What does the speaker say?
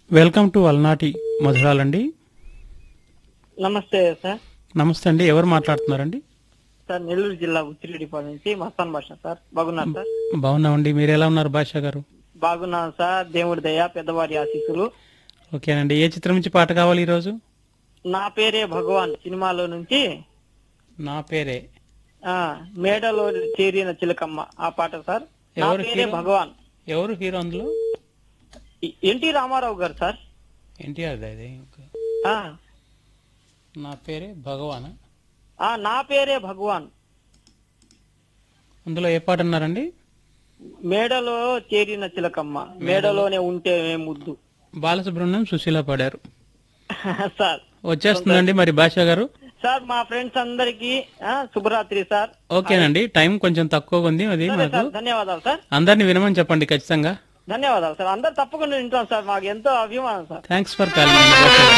Welcome to అల్నాటి మధురాలండి నమస్తే sir నమస్తే అండి ఎవరు మాట్లాడుతున్నారండి సార్ నెల్లూరు జిల్లా ఉచ్చిరెడ్డిపాడు నుంచి మస్తాన్ భాష సార్ బాగున్నాను సార్ బాగున్నామండి మీరు ఎలా ఉన్నారు భాషా గారు బాగున్నాను సార్ దేవుడి దయ పెద్దవారి ఆశీస్సులు ఓకేనండి ఏ చిత్రం నుంచి పాట కావాలి ఈరోజు నా పేరే భగవాన్ సినిమాలో నుంచి నా పేరే ఆ మేడలో చేరిన చిలకమ్మ ఆ పాట సార్ నా ఎవరు పేరే హీరో? భగవాన్ ఎవరు హీరో అందులో ఎ- ఎన్టీ రామారావు గారు సార్ ఎన్టీఆర్ అది ఆ నా పేరే భగవాన్ ఆ నా పేరే భగవాన్ అందులో ఏ పాట అన్నారండి మేడలో చేరిన చిలకమ్మ మేడలోనే ఉంటే ముద్దు బాలసుబ్రహ్మణ్యం సుశీల పాడారు సార్ వచ్చేస్తుందండి మరి భాషా గారు సార్ మా ఫ్రెండ్స్ అందరికి శుభరాత్రి సార్ ఓకేనండి టైం కొంచెం తక్కువగా ఉంది అది సరే మాకు సార్ ధన్యవాదాలు సార్ అందరిని వినమని చెప్పండి ఖచ్చితంగా ధన్యవాదాలు సార్ అందరు తప్పకుండా వింటాం సార్ మాకు ఎంతో అభిమానం సార్ థ్యాంక్స్ ఫర్ కాలింగ్